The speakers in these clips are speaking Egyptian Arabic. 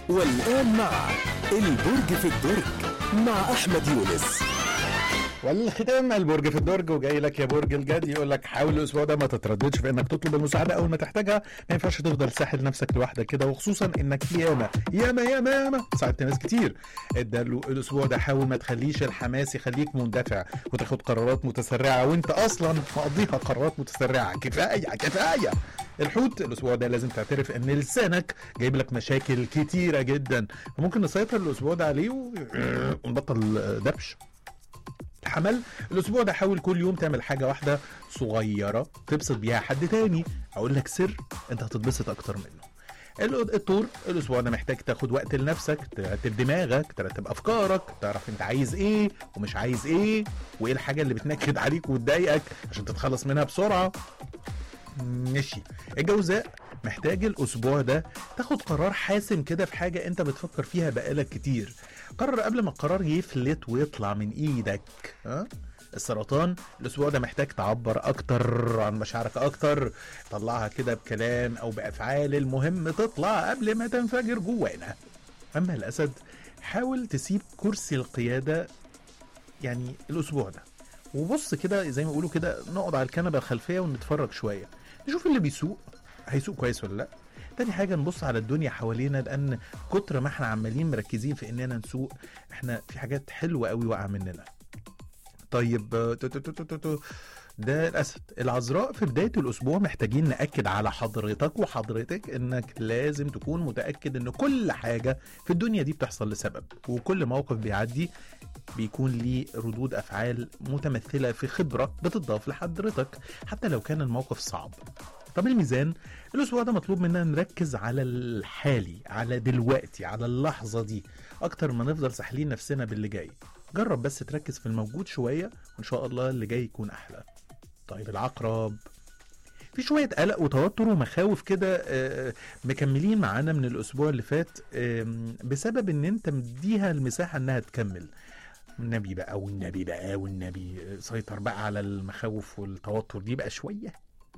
والآن مع البرج في الدرج مع أحمد يونس والختام البرج في الدرج وجاي لك يا برج الجدي يقول لك حاول الاسبوع ده ما تترددش في انك تطلب المساعده اول ما تحتاجها ما ينفعش تفضل ساحل نفسك لوحدك كده وخصوصا انك ياما ياما ياما ياما ساعدت ناس كتير ادى له الاسبوع ده حاول ما تخليش الحماس يخليك مندفع وتاخد قرارات متسرعه وانت اصلا مقضيها قرارات متسرعه كفايه كفايه الحوت الاسبوع ده لازم تعترف ان لسانك جايب لك مشاكل كتيره جدا فممكن نسيطر الاسبوع ده عليه و- ونبطل دبش الحمل الاسبوع ده حاول كل يوم تعمل حاجه واحده صغيره تبسط بيها حد تاني اقول لك سر انت هتتبسط اكتر منه ال- الطور الاسبوع ده محتاج تاخد وقت لنفسك ترتب دماغك ترتب افكارك تعرف انت عايز ايه ومش عايز ايه وايه الحاجه اللي بتنكد عليك وتضايقك عشان تتخلص منها بسرعه ماشي الجوزاء محتاج الاسبوع ده تاخد قرار حاسم كده في حاجه انت بتفكر فيها بقالك كتير قرر قبل ما القرار يفلت ويطلع من ايدك ها السرطان الاسبوع ده محتاج تعبر اكتر عن مشاعرك اكتر طلعها كده بكلام او بافعال المهم تطلع قبل ما تنفجر جوانا اما الاسد حاول تسيب كرسي القياده يعني الاسبوع ده وبص كده زي ما بيقولوا كده نقعد على الكنبه الخلفيه ونتفرج شويه نشوف اللي بيسوق هيسوق كويس ولا لا تاني حاجة نبص على الدنيا حوالينا لأن كتر ما احنا عمالين مركزين في إننا نسوق احنا في حاجات حلوة قوي واقعة مننا طيب آه، تو- تو- تو- تو- تو- تو. ده الأسد العذراء في بداية الأسبوع محتاجين نأكد على حضرتك وحضرتك إنك لازم تكون متأكد إن كل حاجة في الدنيا دي بتحصل لسبب وكل موقف بيعدي بيكون ليه ردود أفعال متمثلة في خبرة بتضاف لحضرتك حتى لو كان الموقف صعب طب الميزان الأسبوع ده مطلوب مننا نركز على الحالي على دلوقتي على اللحظة دي أكتر ما نفضل ساحلين نفسنا باللي جاي جرب بس تركز في الموجود شوية وإن شاء الله اللي جاي يكون أحلى طيب العقرب في شوية قلق وتوتر ومخاوف كده آه، مكملين معانا من الأسبوع اللي فات آم، بسبب إن أنت مديها المساحة إنها تكمل النبي بقى والنبي بقى والنبي آه، سيطر بقى على المخاوف والتوتر دي بقى شوية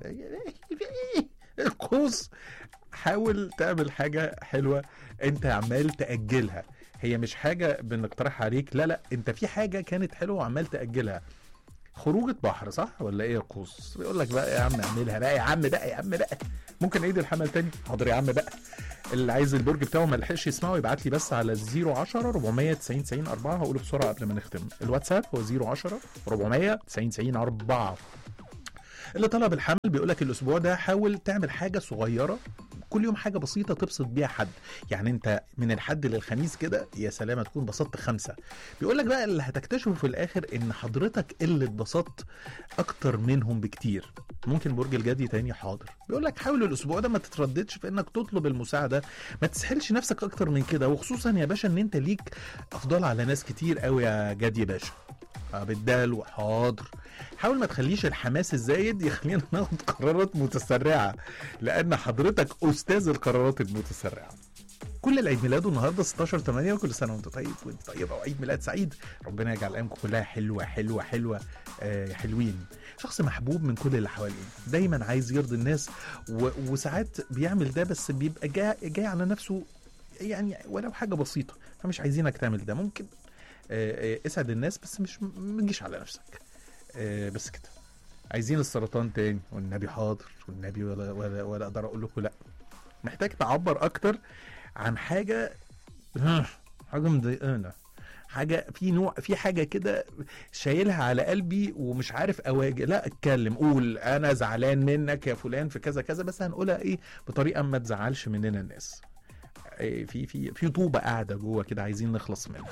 القوس حاول تعمل حاجة حلوة انت عمال تأجلها هي مش حاجة بنقترح عليك لا لا انت في حاجة كانت حلوة وعمال تأجلها خروجة بحر صح ولا ايه يا قوس بيقول لك بقى يا عم اعملها بقى يا عم بقى يا عم بقى ممكن عيد الحمل تاني حاضر يا عم بقى اللي عايز البرج بتاعه ما لحقش يسمعه يبعت لي بس على 010 490 90 4 هقوله بسرعه قبل ما نختم الواتساب هو 010 490 90 4 اللي طلب الحمل بيقول لك الاسبوع ده حاول تعمل حاجه صغيره كل يوم حاجه بسيطه تبسط بيها حد يعني انت من الحد للخميس كده يا سلام تكون بسطت خمسه بيقول لك بقى اللي هتكتشفه في الاخر ان حضرتك اللي اتبسطت اكتر منهم بكتير ممكن برج الجدي تاني حاضر بيقول لك حاول الاسبوع ده ما تترددش في انك تطلب المساعده ما تسحلش نفسك اكتر من كده وخصوصا يا باشا ان انت ليك افضل على ناس كتير قوي يا جدي باشا آه، بالدال وحاضر حاول ما تخليش الحماس الزايد يخلينا ناخد قرارات متسرعه لان حضرتك استاذ القرارات المتسرعه كل العيد ميلاده النهارده 16 8 وكل سنه وانت طيب وانت طيبه وعيد ميلاد سعيد ربنا يجعل ايامكم كلها حلوه حلوه حلوه آه حلوين شخص محبوب من كل اللي حواليه دايما عايز يرضي الناس و... وساعات بيعمل ده بس بيبقى جاي, جاي على نفسه يعني ولو حاجه بسيطه فمش عايزينك تعمل ده ممكن آه آه اسعد الناس بس مش ما تجيش على نفسك آه بس كده عايزين السرطان تاني والنبي حاضر والنبي ولا ولا ولا اقدر اقول لكم لا محتاج تعبر اكتر عن حاجه حاجه مضايقانا حاجه في نوع في حاجه كده شايلها على قلبي ومش عارف اواجه لا اتكلم قول انا زعلان منك يا فلان في كذا كذا بس هنقولها ايه بطريقه ما تزعلش مننا الناس إيه في في في طوبه قاعده جوه كده عايزين نخلص منها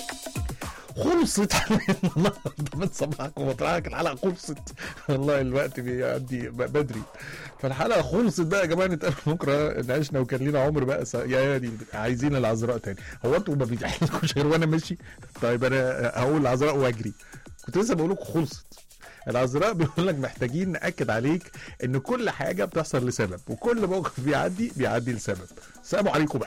خلصت النهارده من صباحك ومطرحك الحلقه خلصت والله الوقت بيعدي ب- بدري فالحلقه خلصت بقى يا جماعه نتقابل بكره نعيشنا وكان لينا عمر بقى س... يا يا دي عايزين العذراء تاني هو انتوا ما بيتحلكوش غير وانا ماشي طيب انا هقول العذراء واجري كنت لسه بقول لكم خلصت العذراء بيقول لك محتاجين ناكد عليك ان كل حاجه بتحصل لسبب وكل موقف بيعدي بيعدي لسبب السلام عليكم بقى